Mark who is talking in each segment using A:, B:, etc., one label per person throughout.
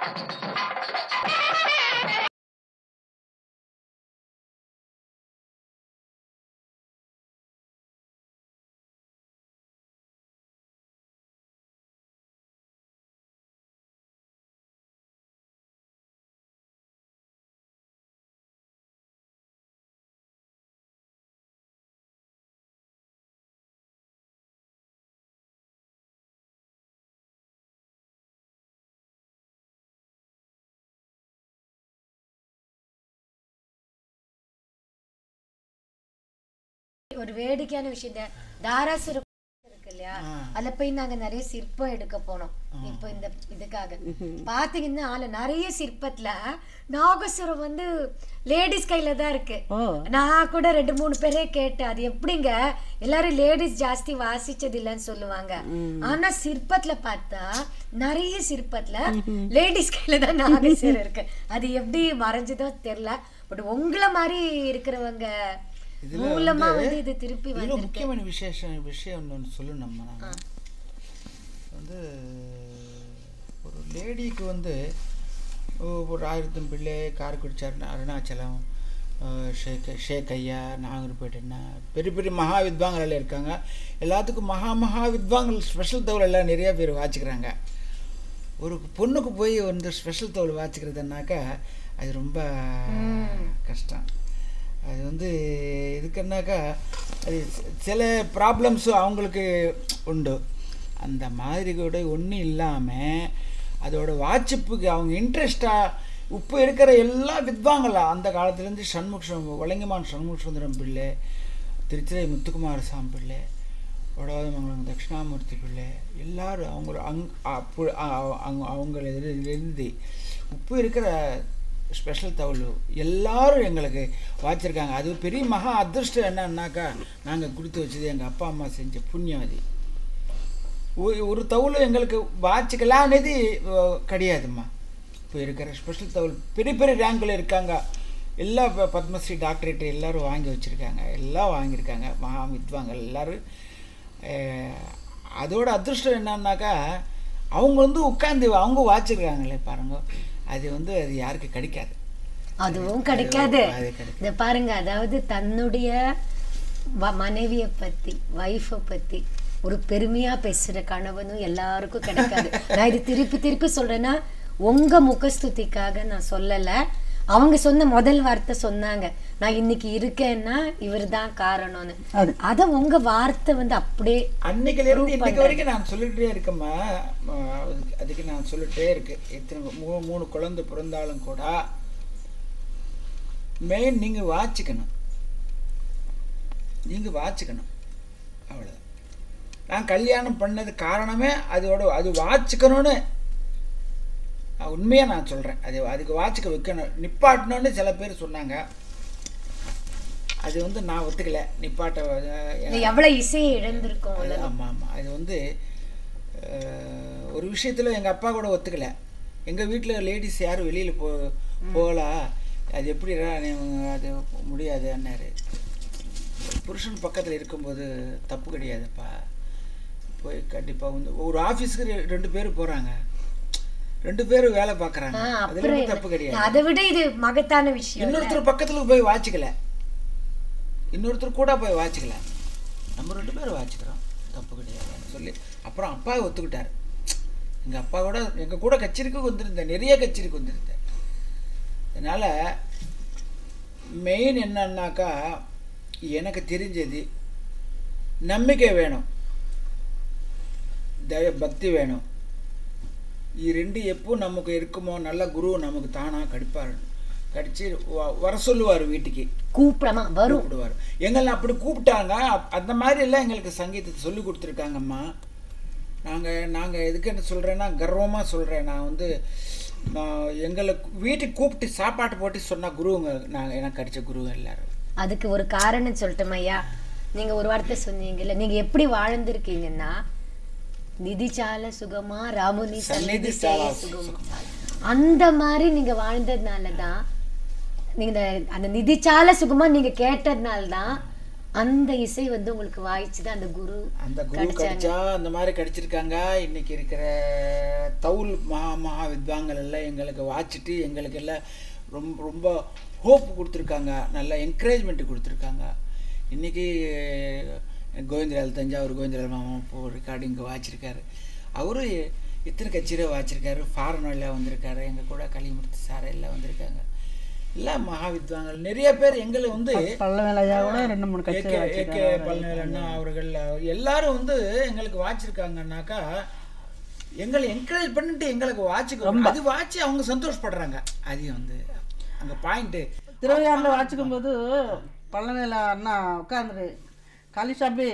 A: ஒரு வேடிக்கையான விஷயம் இந்த தாராசுர இருக்கு இல்லையா அதுல போய் நாங்க நிறைய சிற்பம் எடுக்க போனோம் இப்போ இந்த இதுக்காக பாத்தீங்கன்னா அதுல நிறைய சிற்பத்துல நாகசுரம் வந்து லேடிஸ் கையில தான் இருக்கு
B: ஓ
A: நான் கூட ரெண்டு மூணு பேரே கேட்டேன் அது எப்படிங்க எல்லாரும் லேடிஸ் ஜாஸ்தி வாசிச்சது இல்லைன்னு சொல்லுவாங்க ஆனா சிற்பத்துல பார்த்தா நிறைய சிற்பத்துல லேடிஸ் கையில தான் நாகசுரம் இருக்கு அது எப்படி மறைஞ்சதோ தெரியல பட் உங்களை மாதிரி இருக்கிறவங்க
C: இதுல
A: மூலமா
C: வந்து-
A: வந்து இது திருப்பி
C: இதுல
A: வந்து
C: முக்கியமான விசேஷம் விஷயம் ஒன்று சொல்லணும் நம்ம நாம. வந்து ஒரு லேடிக்கு வந்து ஒ- ஒரு ஆயிரத்தம் பிள்ளை காரைக்குடிச்சார் அருணாச்சலம் அஹ், ஷேக் ஷேக் ஐயா நாகர்பேட்டைன்னா பெரிய பெரிய மகா வித்வாங்கள் இருக்காங்க எல்லாத்துக்கும் மகா மகா வித்வாங்கள் ஸ்பெஷல் தவிர எல்லாம் நிறைய பேர் வாச்சிக்கிறாங்க ஒரு பொண்ணுக்கு போய் வந்து ஸ்பெஷல் தோல் வாச்சிக்கிறதுனாக்கா அது ரொம்ப கஷ்டம் அது வந்து எதுக்குன்னாக்கா அது சி- சில ப்ராப்ளம்ஸும் அவங்களுக்கு உண்டு அந்த மாதிரி கூட ஒன்றும் இல்லாமல் அதோட வாட்சிப்புக்கு அவங்க இன்ட்ரெஸ்டாக இப்போ இருக்கிற எல்லா வித்வாங்களா அந்த காலத்துலேருந்து சண்முகம் வழங்கிமான் சண்முக சுந்தரம் பிள்ளை திருச்சிரை முத்துக்குமார சாமி பிள்ளை வடவாதமங்கலம் தட்சிணாமூர்த்தி பிள்ளை எல்லாரும் அவங்க அங் அப்போ அ- அவங்க அவங்கள இருந்து இப்போ இருக்கிற ஸ்பெஷல் தவுள் எல்லாரும் எங்களுக்கு வாச்சிருக்காங்க அது பெரிய மகா அதிர்ஷ்டம் என்னன்னாக்கா நாங்கள் கொடுத்து வச்சது எங்கள் அப்பா அம்மா செஞ்ச புண்ணியம் அது ஒரு- ஒரு தவுள் எங்களுக்கு வாச்சிக்கலாம்னது அஹ், கிடையாதும்மா இப்போ இருக்கிற ஸ்பெஷல் தவுள் பெரிய பெரிய ரேங்கில் இருக்காங்க எல்லா ப- பத்மஸ்ரீ டாக்டரேட் எல்லாரும் வாங்கி வச்சுருக்காங்க எல்லாம் வாங்கியிருக்காங்க மகா வித்வாங்க எல்லாரும் அஹ், அதோட அதிர்ஷ்டம் என்னன்னாக்கா அவங்க வந்து உட்காந்து அவங்க வாச்சிருக்காங்களே பாருங்க அது வந்து அது யாருக்கு கிடைக்காது
A: அதுவும் கிடைக்காது
C: அது கிடைக்காது.
A: இந்த பாருங்க அதாவது தன்னுடைய வ- மனைவிய பத்தி வைஃப பத்தி ஒரு பெருமையா பேசுற கணவனும் எல்லாருக்கும் கிடைக்காது நான் இது திருப்பி திருப்பி சொல்றேன்னா உங்க முகஸ்துதிக்காக நான் சொல்லல அவங்க சொன்ன முதல் வார்த்தை சொன்னாங்க நான் இன்னைக்கு இருக்கேன்னா இவர்தான் காரணம்னு
B: அது
A: அத உங்க வார்த்தை வந்து அப்படியே
C: அன்னைக்குல இருந்து இன்னைக்கு வரைக்கும் நான் சொல்லிட்டே இருக்கேம்மா அஹ் அதுக்கு- அதுக்கு நான் சொல்லிட்டே இருக்கு எத்தனை மூணு மூணு குழந்தை பிறந்தாலும் கூட மெயின் நீங்க வாச்சிக்கணும் நீங்க வாச்சிக்கணும் அவ்வளவுதான் நான் கல்யாணம் பண்ணது காரணமே அதோட அது வாச்சிக்கணும்னு நான் உண்மையா நான் சொல்றேன் அது அதுக்கு வாச்சிக்க வைக்கணும் நிப்பாட்டணும்னு சில பேர் சொன்னாங்க அது வந்து நான் ஒத்துக்கல நிப்பாட்ட அஹ்,
A: இது எவ்வளவு இசையை இழந்திருக்கும்
C: அது
A: உலகம்
C: ஆமாம் ஆமாம் அது வந்து அஹ், ஒரு விஷயத்தில் எங்கள் அப்பா கூட ஒத்துக்கல எங்கள் வீட்டில் லேடிஸ் யாரும் வெளியில் போ போகலாம் அது எப்படிடா நீ அது முடியாதுன்னாரு புருஷன் பக்கத்தில் இருக்கும்போது தப்பு கிடையாதுப்பா போய் கண்டிப்பாக வந்து ஒரு ஆஃபீஸுக்கு ரெ- ரெண்டு பேர் போகிறாங்க ரெண்டு பேரும் வேலை பார்க்குறாங்க
A: ஆஹ்
C: அதில்
A: அப்புறம்
C: ஒண்ணும் தப்பு
A: என்ன?
C: கிடையாது
A: அதை விட இது மகத்தான விஷயம் இல்ல?
C: இன்னொருத்தர் பக்கத்தில் போய் வாச்சிக்கல இன்னொருத்தர் கூட போய் வாச்சிக்கல நம்ம ரெண்டு பேரும் வாச்சிக்கிறோம் தப்பு கிடையாதுன்னு சொல்லி அப்புறம் அப்பா ஒத்துக்கிட்டார் எங்கள் அப்பா கூட எங்கள் கூட கச்சேரிக்கு வந்திருந்தேன் நிறைய கச்சேரிக்கு வந்திருந்தேன் அதனால் மெயின் என்னன்னாக்கா எனக்கு தெரிஞ்சது நம்பிக்கை வேணும் தய பக்தி வேணும் ఈ రెండు எப்போ நமக்கு இருக்குமோ நல்ல குரு நமக்கு தானாக கடிப்பார் கடிச்சு வ- வர சொல்லுவார் வீட்டுக்கு
A: கூப்பிடமா வரும்
C: கூப்பிடுவார் எங்களை அப்படி கூப்பிட்டாங்க அப்- அந்த மாதிரி எல்லாம் எங்களுக்கு சங்கீதத்தை சொல்லி கொடுத்துருக்காங்கம்மா நாங்கள் நாங்கள் எதுக்கு என்ன சொல்கிறேன்னா கர்வமாக சொல்கிறேன் நான் வந்து நான் எங்களை வீட்டுக்கு கூப்பிட்டு சாப்பாட்டு போட்டு சொன்ன குருவுங்க நாங்கள் எனக்கு கிடைச்ச குரு எல்லாரும்
A: அதுக்கு ஒரு காரணம் சொல்லட்டுமா ஐயா நீங்க ஒரு வார்த்தை சொன்னீங்கல்ல நீங்க எப்படி வாழ்ந்திருக்கீங்கன்னா நிதி சால சுகமா ராமுனி சந்நிதி சால சுகமா அந்த மாதிரி நீங்க வாழ்ந்ததுனால தான் நீங்க இந்த- அந்த நிதி சால சுகமா நீங்க கேட்டதுனால தான் அந்த இசை வந்து உங்களுக்கு வாய்ச்சது அந்த குரு
C: அந்த குரு கிடைச்சா அந்த மாதிரி கிடைச்சிருக்காங்க இன்னைக்கு இருக்கிற தவுல் மகா மகா வித்வாங்கள் எல்லாம் எங்களுக்கு வாச்சிட்டு எங்களுக்கு எல்லாம் ரொம்ப ரொம்ப ஹோப் கொடுத்துருக்காங்க நல்ல என்கரேஜ்மெண்ட் கொடுத்துருக்காங்க இன்னைக்கு கோவிந்தலால் தஞ்சாவூர் கோவிந்தலால் மாமா இப்போ ரெக்கார்டிங்க்கு வாச்சிருக்காரு அவரு இத்தனை கச்சேரியை வாச்சிருக்காரு ஃபாரின் எல்லாம் வந்திருக்காரு எங்கள் கூட களிமுத்து சார் எல்லாம் வந்திருக்காங்க எல்லாம் மகா வித்வாங்கள் நிறைய பேர் எங்களை வந்து
B: பல்லவேலையா கூட ரெண்டு மூணு கட்சி
C: ஏகே ஏகே பழனிவேல் அண்ணா அவர்கள் எல்லாரும் வந்து எங்களுக்கு வாச்சிருக்காங்கன்னாக்கா எங்களை என்கரேஜ் பண்ணிட்டு எங்களுக்கு வாட்சுக்கு அது வாட்சி அவங்க சந்தோஷப்படுறாங்க அது வந்து அங்க பாயிண்ட்
B: திருவையாறுல வாச்சிக்கும் போது பல்லவேல அண்ணா உட்காந்துரு காளிசாபி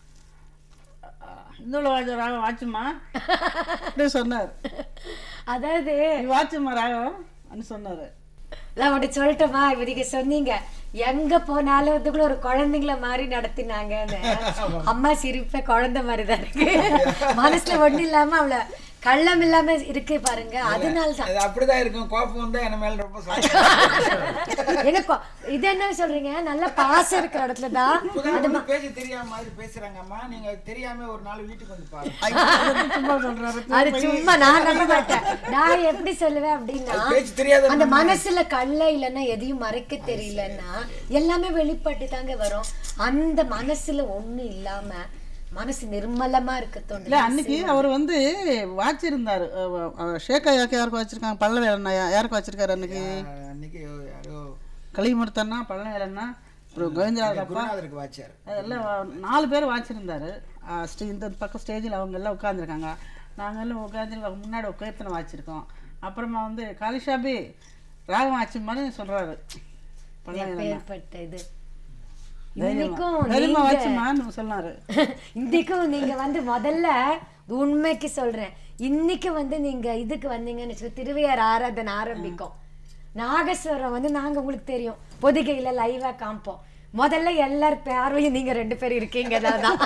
B: இன்னொரு வாஜ ராகம் வாச்சுமா அப்படி சொன்னார்
A: அதாவது
B: நீ வாச்சுமா ராகம் அப்படின்னு சொன்னார்
A: நான் அப்படி சொல்லட்டுமா இப்ப நீங்க சொன்னீங்க எங்க போனாலும் வந்து கூட ஒரு குழந்தைங்கள மாதிரி நடத்தினாங்கன்னு அம்மா சிரிப்ப குழந்தை மாதிரிதான் இருக்கு மனசுல ஒண்ணு இல்லாம அவள கள்ளம் இல்லாம இருக்கு பாருங்க அதனால தான்
C: அது அப்படிதான் இருக்கும் கோபம் வந்தா என்ன மேல ரொம்ப சாப்பிடும்
A: எங்க கொ- இது என்ன சொல்றீங்க நல்ல பாசம் இருக்கிற இடத்துல தான்
C: பேச தெரியாம மாதிரி பேசுறாங்க அம்மா நீங்க தெரியாம ஒரு நாள் வீட்டுக்கு வந்து பாருங்க
B: சும்மா சொல்றாரு
A: அது சும்மா நான் நம்ப மாட்டேன் நான் எப்படி சொல்லுவேன் அப்படின்னா
C: பேச்சு தெரியாத
A: அந்த மனசுல கள்ள இல்லைன்னா எதையும் மறைக்க தெரியலன்னா எல்லாமே வெளிப்பட்டு தாங்க வரும் அந்த மனசுல ஒண்ணு இல்லாம மனசு நிர்மலமா இருக்க
B: இல்ல
A: தோணுது
B: அன்னைக்கு அவர் வந்து வாச்சிருந்தாரு அஹ் அஹ் ஷேக்கா யாருக்கு யாருக்கு வச்சிருக்காங்க பல்லவேல் அண்ணா யா- யாருக்கு வச்சிருக்காரு அன்னைக்கு
C: ஆஹ் அன்னைக்கு யாரோ
B: களிமுருத்தண்ணா பழனிவேல் அண்ணா அப்புறம் கோவிந்தராஜ் அப்பா
C: குருநாதருக்கு வாச்சார்
B: எல்லாம் நாலு பேர் வாச்சிருந்தாரு அஹ் ஸ்டே இந்த பக்கம் ஸ்டேஜில் அவங்க எல்லாம் உட்காந்துருக்காங்க நாங்கள் எல்லாம் உட்காந்து முன்னாடி கீர்த்தனை வாச்சிருக்கோம் அப்புறமா வந்து காளிஷாபி ராகம் வாச்சுமான்னு சொல்றாரு பழனிவேல் அண்ணா
A: ஏற்பட்ட இது
B: தைரியமா
A: இன்னைக்கும்
B: தைரியமா
A: நீங்க-
B: வாச்சுமான்னு சொன்னாரு
A: இன்னைக்கும் நீங்க வந்து முதல்ல உண்மைக்கு சொல்றேன் இன்னைக்கு வந்து நீங்க இதுக்கு வந்தீங்கன்னு வச்சுக்கோ திருவையார் ஆராதனை ஆரம்பிக்கும் நாகஸ்வரம் வந்து நாங்க உங்களுக்கு தெரியும் பொதிகையில லைவா காமிப்போம் முதல்ல எல்லார் பார்வையும் நீங்க ரெண்டு பேரும் இருக்கீங்க தான்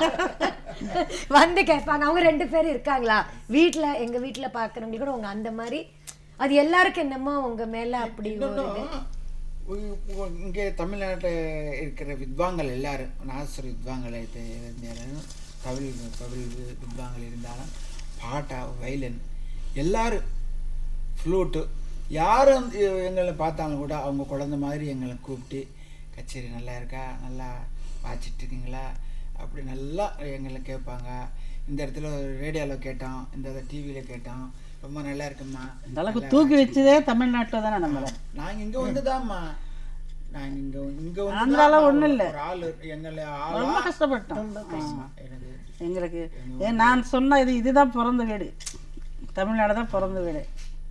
A: வந்து கேட்பாங்க அவங்க ரெண்டு பேரும் இருக்காங்களா வீட்ல எங்க வீட்ல பாக்குறவங்க கூட உங்க அந்த மாதிரி அது எல்லாருக்கும் என்னமோ உங்க மேல அப்படி ஒரு இது
C: உ- உ- இங்கே தமிழ்நாட்டில் இருக்கிற வித்வாங்கள் எல்லாரும் நாசர் வித்வாங்கள் இருந்தாலும் தமிழ் தமிழ் வித்வாங்கள் இருந்தாலும் பாட்டா வயலின் எல்லாரும் ஃப்ளூட்டு யாரும் எ- எங்களை பார்த்தாலும் கூட அவங்க குழந்த மாதிரி எங்களை கூப்பிட்டு கச்சேரி நல்லா இருக்கா நல்லா வாச்சிட்டு இருக்கீங்களா அப்படி நல்லா எங்களை கேட்பாங்க இந்த இடத்துல ரேடியோவில் கேட்டோம் இந்த டிவியில் கேட்டோம் ரொம்ப நல்லா இருக்கும்மா
B: இந்த அளவுக்கு தூக்கி வச்சதே தமிழ்நாட்டில் தானே நம்மளை
C: நாங்க இங்க வந்துதாம்மா நாங்க இங்க இங்க வந்து
B: ஆந்திரால ஒண்ணும் இல்ல.
C: ஒரு ஆளு எங்களை
B: ரொம்ப
C: ஆளா
B: கஷ்டப்பட்டோம்
C: ஆமா, எனக்கு
B: எங்களுக்கு ஏன் நான் சொன்ன இது இதுதான் பிறந்த வீடு தமிழ்நாடு தான் பிறந்த வீடு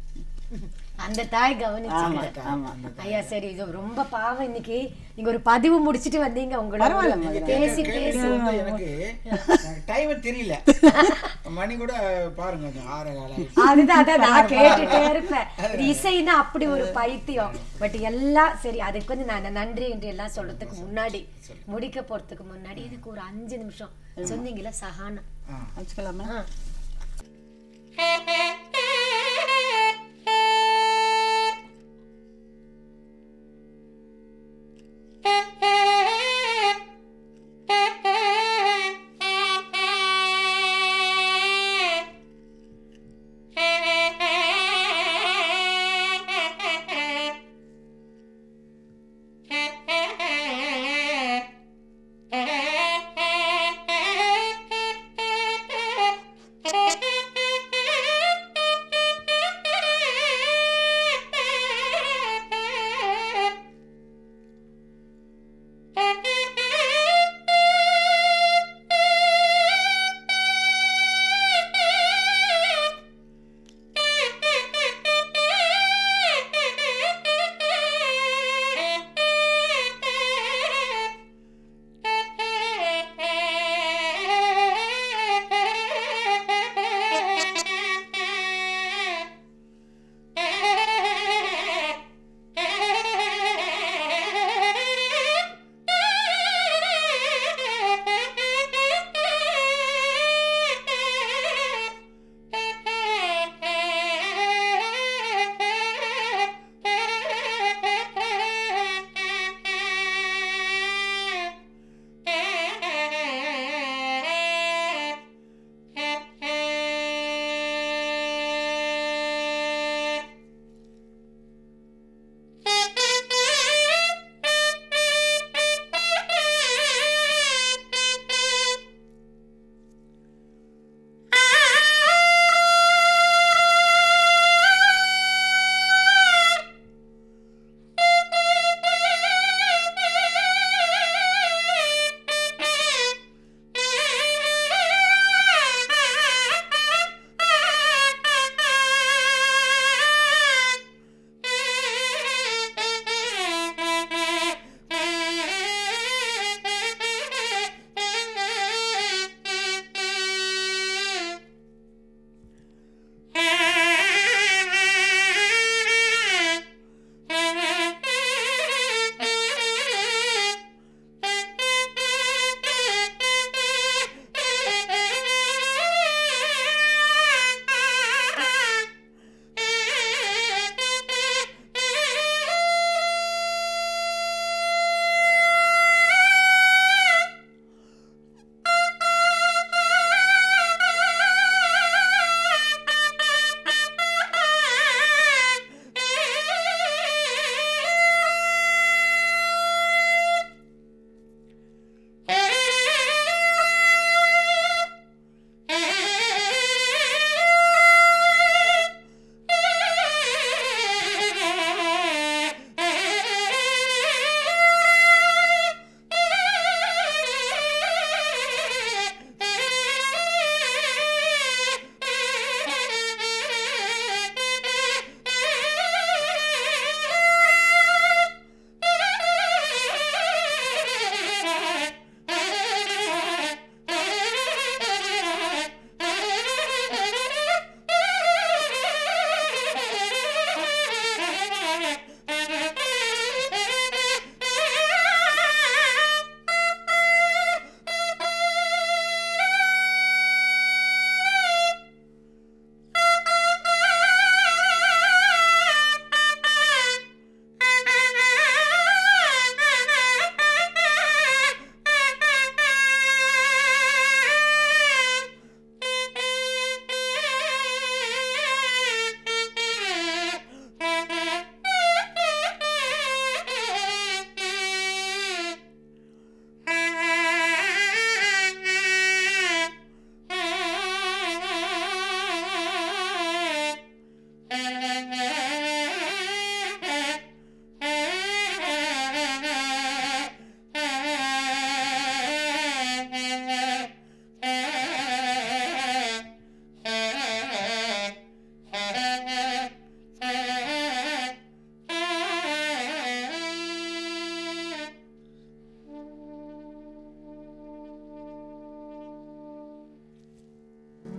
A: அந்த தாய் கவனிச்சுக்கிட்டு
B: ஆமா
A: ஐயா சரி இது ரொம்ப பாவம் இன்னைக்கு நீங்க ஒரு பதிவு முடிச்சிட்டு வந்தீங்க உங்களோட பேசி பேசி
C: வந்து எனக்கு டைம் தெரியல மணி கூட பாருங்க அது ஆறு காலம்
A: அதுதான் அதான் நான் கேட்டுட்டே இருப்பேன் இது இசைன்னா அப்படி ஒரு பைத்தியம் பட் எல்லாம் சரி அதுக்கு வந்து நான் நன்றி என்று எல்லாம் சொல்றதுக்கு முன்னாடி முடிக்க போறதுக்கு முன்னாடி இதுக்கு ஒரு அஞ்சு நிமிஷம் சொன்னீங்களா சஹானா
C: ஆ
B: வச்சுக்கலாமா
A: ஆ.
D: Thank you.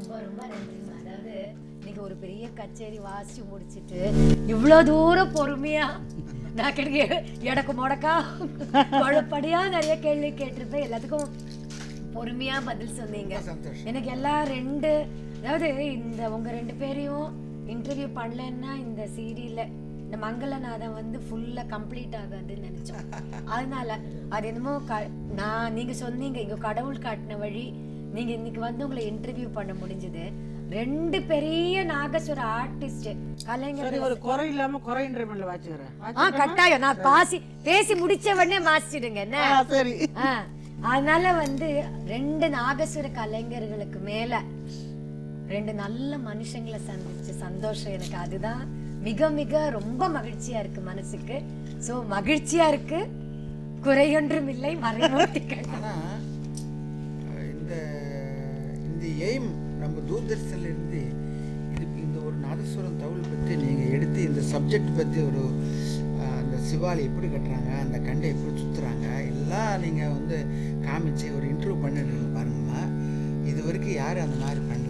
A: ரொம்ப ரொம்ப நன்றிம்மா அதாவது நீங்க ஒரு பெரிய கச்சேரி வாசிச்சு முடிச்சிட்டு இவ்வளோ தூரம் பொறுமையா நான் கிடைக்க எடக்கு முடக்கா குழப்படியா நிறைய கேள்வி கேட்டிருப்பேன் எல்லாத்துக்கும் பொறுமையா பதில் சொன்னீங்க
C: ரொம்ப சந்தோஷம்
A: எனக்கு எல்லாம் ரெண்டு அதாவது இந்த உங்க ரெண்டு பேரையும் இன்டர்வியூ பண்ணலன்னா இந்த சீரியல்ல இந்த மங்களநாதம் வந்து ஃபுல்லா கம்ப்ளீட் ஆகாதுன்னு நினைச்சோம் அதனால அது என்னமோ க- நான் நீங்க சொன்னீங்க இங்க கடவுள் காட்டின வழி நீங்க இன்னைக்கு வந்து உங்களை இன்டர்வியூ பண்ண முடிஞ்சது ரெண்டு பெரிய நாகஸ்வர ஆர்டிஸ்ட் கலைஞர்
B: சரி ஒரு குறை இல்லாம குறை இன்டர்வியூல வாச்சுக்கிறேன்
A: ஆ கட்டாயம் நான் பாசி பேசி முடிச்ச உடனே மாசிடுங்க என்ன
B: சரி
A: ஆ, அதனால வந்து ரெண்டு நாகசுர கலைஞர்களுக்கு மேல ரெண்டு நல்ல மனுஷங்களை சந்திச்ச சந்தோஷம் எனக்கு அதுதான் மிக மிக ரொம்ப மகிழ்ச்சியா இருக்கு மனசுக்கு சோ மகிழ்ச்சியா இருக்கு குறையொன்றும் இல்லை மறைமூர்த்திகள்
C: ஆனா அஹ், இந்த இந்த எய்ம் நம்ம தூர்தர்ஷன்ல இருந்து இது இந்த ஒரு நாதஸ்வரம் தவுள் பற்றி நீங்க எடுத்து இந்த சப்ஜெக்ட் பத்தி ஒரு அஹ், அந்த சிவாலி எப்படி கட்டுறாங்க அந்த கண்டை எப்படி சுத்துறாங்க எல்லாம் நீங்க வந்து காமிச்சு ஒரு இன்டர்வியூ பண்ணிடுறீங்க பாருங்கம்மா இது வரைக்கும் யாரும் அந்த மாதிரி பண்ணல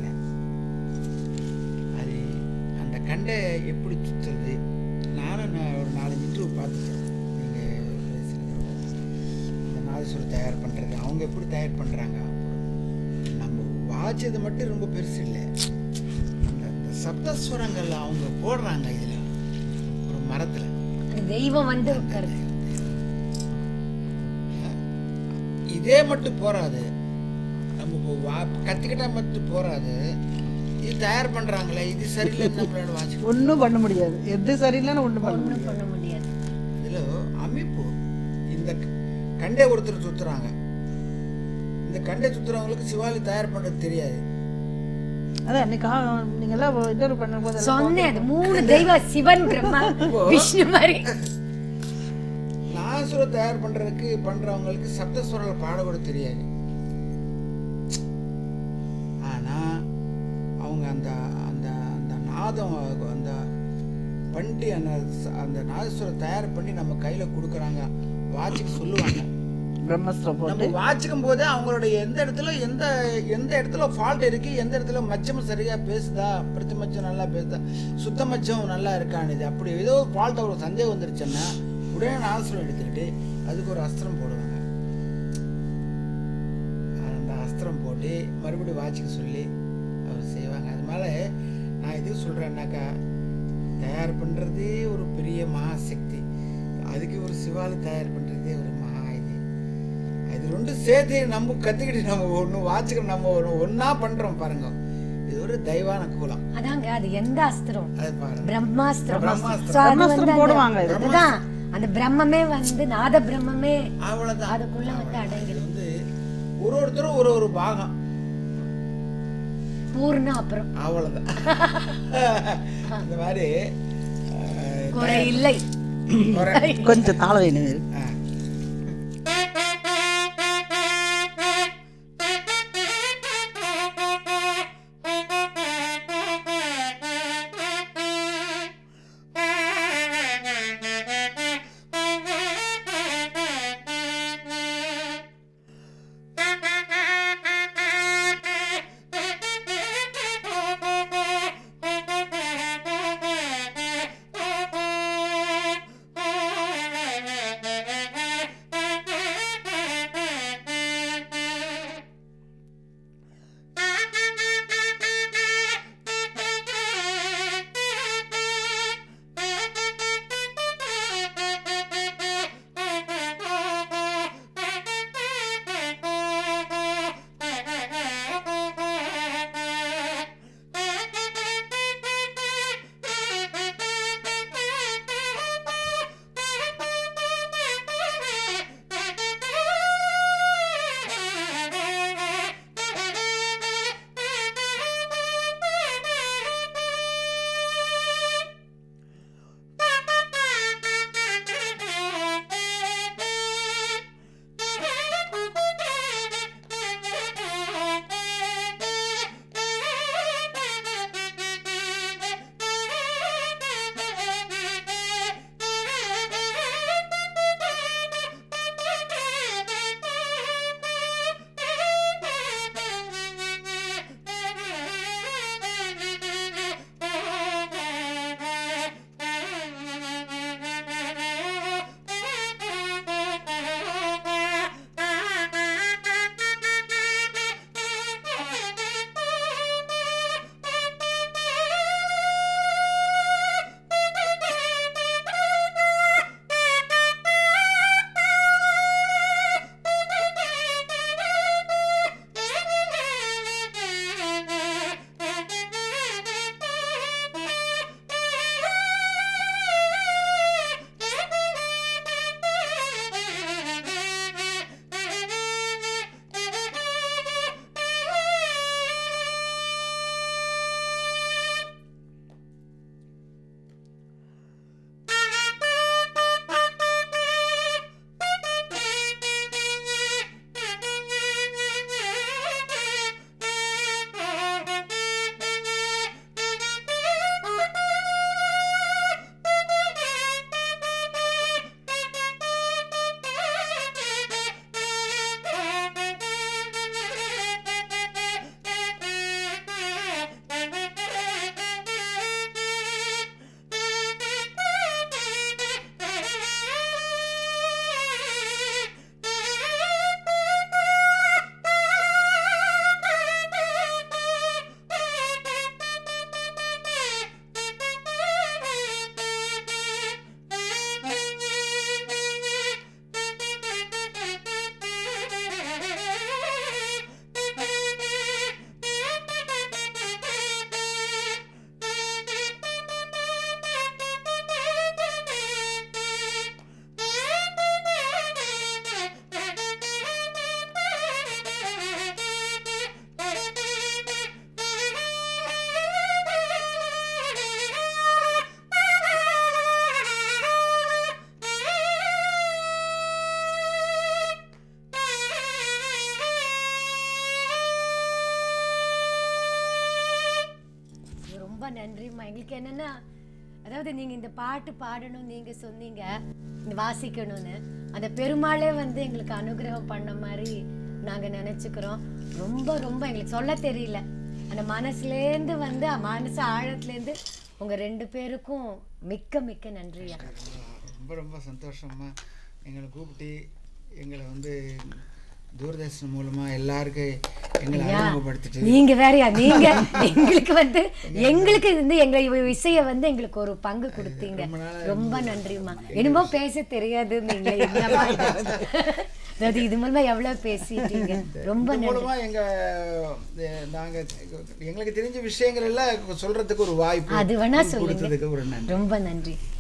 C: அது அந்த கண்டை எப்படி சுத்துறது நானும் நான் ஒரு நாலஞ்சு இன்டர்வியூ பார்த்துட்டேன் நீங்கள் பேசுகிறது இந்த நாதஸ்வரம் தயார் பண்ணுறது அவங்க எப்படி தயார் பண்ணுறாங்க நம்ம வாச்சது மட்டும் ரொம்ப பெருசு இல்லை அந்த அந்த சப்தஸ்வரங்கள் அவங்க போடுறாங்க இதில் ஒரு மரத்தில்
A: தெய்வம் வந்து உட்காருது
C: இதே மட்டும் போராது நம்ம இப்போ வா கற்றுக்கிட்டா மட்டும் போராது இது தயார் பண்ணுறாங்களே இது சரியில்லைன்னு நம்மளால வாசிக்க
B: ஒண்ணும் பண்ண முடியாது எது சரியில்லைன்னு ஒண்ணும் பண்ண
A: ஒண்ணும்
B: முடியாது
A: பண்ண முடியாது
C: இதில் அமைப்பு இந்த க- கண்டை ஒருத்தர் சுற்றுறாங்க இந்த கண்டை சுற்றுறவங்களுக்கு சிவாலி தயார் பண்ணுறது தெரியாது
B: அதான் அன்னைக்கு ஆ- நீங்க எல்லாம் இன்டர்வியூ பண்ணும்போது எல்லாம்
A: சொன்னேன் அது மூணு தெய்வ சிவன் பிரம்மா விஷ்ணு மாதிரி
C: நாசுரம் தயார் பண்ணுறதுக்கு பண்ணுறவங்களுக்கு சப்தஸ்வரம் பாட கூட தெரியாது ஆனால் அவங்க அந்த அந்த அந்த நாதம் அந்த பண்ணி அந்த ச- அந்த நாதஸ்வரம் தயார் பண்ணி நம்ம கையில் கொடுக்குறாங்க வாட்சுக்கு சொல்லுவாங்க
B: பிரம்மஸ்திரம் போட்டு
C: நம்ம வாசிக்கும் போதே அவங்களுடைய எந்த இடத்துல எந்த எந்த இடத்துல ஃபால்ட் இருக்கு எந்த இடத்துல மச்சம் சரியா பேசுதா பிரதி மச்சம் நல்லா பேசுதா சுத்த மச்சம் நல்லா இருக்கான்னு இது அப்படி ஏதோ ஃபால்ட் ஒரு சந்தேகம் வந்துருச்சுன்னா உடனே ஆசிரம் எடுத்துக்கிட்டு அதுக்கு ஒரு அஸ்திரம் போடுவாங்க அந்த அஸ்திரம் போட்டு மறுபடியும் வாட்சிக்க சொல்லி அவர் செய்வாங்க அதனால நான் எதுக்கு சொல்றேன்னாக்கா தயார் பண்றதே ஒரு பெரிய மகாசக்தி அதுக்கு ஒரு சிவாலி தயார் பண்றதே ஒரு மகா இது இது ரெண்டும் சேர்த்து நம்ம கத்துக்கிட்டு நம்ம ஒன்று வாட்சிக்க நம்ம ஒன்று ஒன்றா பண்றோம் பாருங்க இது ஒரு தெய்வான கூலம்
A: அதாங்க அது எந்த அஸ்திரம்
C: அது பாருங்க
A: பிரம்மாஸ்திரம்
C: பிரம்மாஸ்திரம்.
A: So, அது வந்து
B: பிரம்மாஸ்திரம்
A: அந்த-
B: போடுவாங்க இது.
A: அதுதான் அந்த பிரம்மமே வந்து நாத பிரம்மமே
C: அவ்வளவுதான்
A: அதுக்குள்ள வந்து
C: இது
A: அடங்கிடும்
C: வந்து ஒரு ஒருத்தரும் ஒரு ஒரு பாகம்
A: பூர்ண அப்புறம்
C: அவ்வளவுதான் இந்த மாதிரி அஹ்,
A: குறை இல்லை
C: குறை.
B: கொஞ்சம் தாள வேணும்
C: ஆ.
D: Thank you.
A: நன்றிம்மா எங்களுக்கு என்னன்னா அதாவது நீங்க இந்த பாட்டு பாடணும் நீங்க சொன்னீங்க இந்த வாசிக்கணும்னு அந்த பெருமாளே வந்து எங்களுக்கு அனுகிரகம் பண்ண மாதிரி நாங்க நினைச்சுக்கிறோம் ரொம்ப ரொம்ப எங்களுக்கு சொல்ல தெரியல அந்த மனசுலேருந்து வந்து மனசு ஆழத்துலேருந்து உங்க ரெண்டு பேருக்கும் மிக்க மிக்க நன்றியா
C: ரொம்ப ரொம்ப சந்தோஷமா எங்களை கூப்பிட்டு எங்களை வந்து தூர்தர்ஷன் மூலமா எல்லாருக்கும் எங்களை
A: ஐயா,
C: அறிமுகப்படுத்திட்டு
A: நீங்க வேறயா நீங்க எங்களுக்கு வந்து எங்களுக்கு வந்து எங்க இவ- இசைய வந்து எங்களுக்கு ஒரு பங்கு கொடுத்தீங்க ரொம்ப நன்றிம்மா என்னமோ பேச தெரியாது நீங்க என்னப்பா இது? அதாவது இது மூலமா எவ்வளவு பேசிட்டீங்க ரொம்ப
C: இது
A: நன்றி
C: மூலமா எங்க அஹ், நாங்க எங்களுக்கு தெரிஞ்ச விஷயங்கள் எல்லாம் சொல்றதுக்கு ஒரு வாய்ப்பு
A: அது வேணா சொல்லுங்க
C: கொடுத்ததுக்கு ஒரு நன்றி
A: ரொம்ப நன்றி